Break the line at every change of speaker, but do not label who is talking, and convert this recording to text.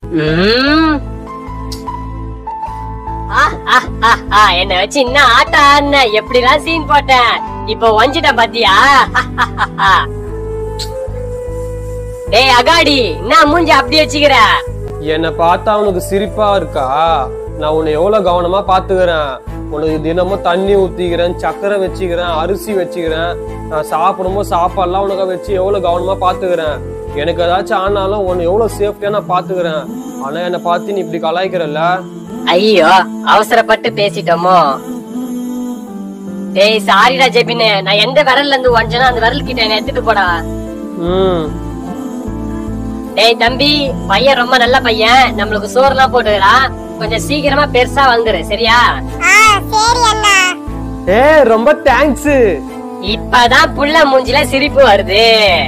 ம். ஆ, ஆ, ஆ, ஆ, என்ன வச்சு என்ன ஆட்டா ஆடின எப்படிலாம் சீன் போட்டேன் இப்போ வஞ்சிட்டேன் பாத்தியா டேய் அகாடி என்ன மூஞ்சி அப்படி வச்சுக்கிற
என்னை பார்த்தா உனக்கு சிரிப்பா இருக்கா நான் உன்னை எவ்வளவு கவனமா பாத்துக்கிறேன் உனக்கு தினமும் தண்ணி ஊத்திக்கிறேன் சக்கரை வச்சுக்கிறேன் அரிசி வச்சுக்கிறேன் நான் சாப்பிடும்போது சாப்பாடுலாம் உனக்கு வச்சு எவ்வளவு கவனமா பாத்துக்கிறேன் எனக்கு ஏதாச்சும் ஆனாலும் உன்னை எவ்வளவு சேஃப்டியா நான் பாத்துக்கிறேன் ஆனா என்னை பார்த்து நீ இப்படி கலாய்க்கிறல்ல
ஐயோ அவசரப்பட்டு பேசிட்டோமோ டேய் சாரிடா ஜெபினு நான் எந்த விரல்ல இருந்து உடஞ்சனோ அந்த விரல் கிட்ட என்ன எடுத்துட்டு போடா
ம்
டேய் தம்பி பையன் ரொம்ப நல்ல பையன் நம்மளுக்கு சோறுலாம் போட்டுக்கிறான் கொஞ்சம் சீக்கிரமா பெருசா வந்துரு சரியா
ஆ சரி அண்ணா
ஏ ரொம்ப தேங்க்ஸ்
இப்பதான் புள்ள மூஞ்சில சிரிப்பு வருது